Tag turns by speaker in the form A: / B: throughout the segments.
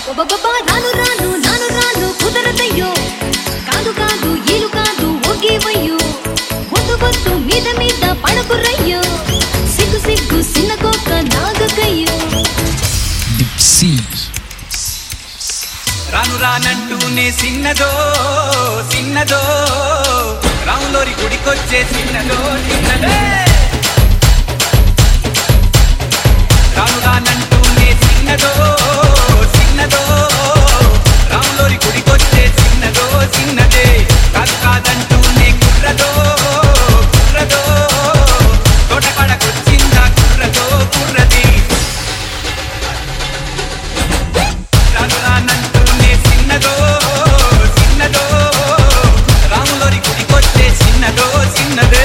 A: ఒబబబా రాను రాను నాను రాను కుదరదయ్యో కాదు కాదు ఈలు కాదు ఒకేవయ్యో బొద్దు బొద్దు మీద మీద పడకురయ్యో సిగ్గు సిగ్గు సిన్నకోక నాగకయ్యో
B: Dipsy.
C: రాను రానంటూనే చిన్నదో చిన్నదో రాములోరి గుడికొచ్చే చిన్నదో చిన్నదే రాను రానంటూనే చిన్నదో చిన్నదో రాములోరి గుడికొచ్చే చిన్నదో చిన్నదే కాదు కాదంటూనే కుర్రదో కుర్రదో తోటకాడకొచ్చిందా కుర్రదో కుర్రది రాను రానంటూనే చిన్నదో చిన్నదో రాములోరి గుడికొచ్చే చిన్నదో చిన్నదే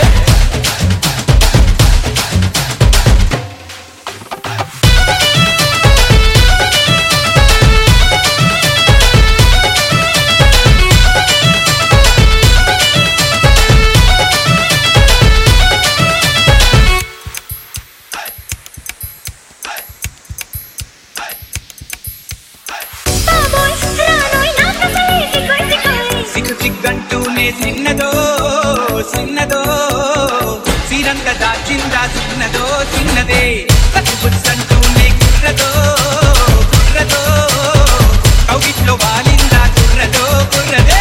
A: బాబోయ్ రానోయ్ నాకసలే సిగ్గోయ్ సిగ్గోయ్
C: సిగ్గు సిగ్గంటూనే చిన్నదో చిన్నదో సిరంత దాచిందా చిన్నదో చిన్నదే పచ్చి బుచ్చంటూనే కుర్రదో కుర్రదో కౌగిట్లో వాలిందా కుర్రదో కుర్రదే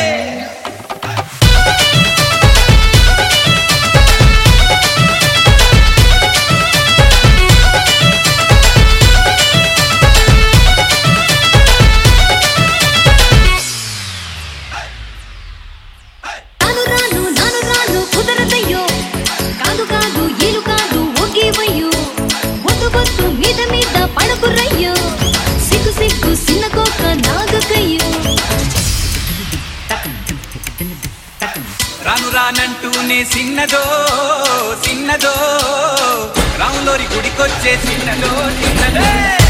A: రాను రాను నాను రాను కుదరదయ్యో కాదు కాదు ఈలు కాదు ఒకేవయ్యో బొద్దు బొద్దు మీద మీద పడకురయ్యో సిగ్గు సిగ్గు సిన్నకోక నాగకయ్యో
C: రాను రానంటూనే చిన్నదో చిన్నదో రాములోరి గుడికొచ్చే చిన్నదో చిన్నదే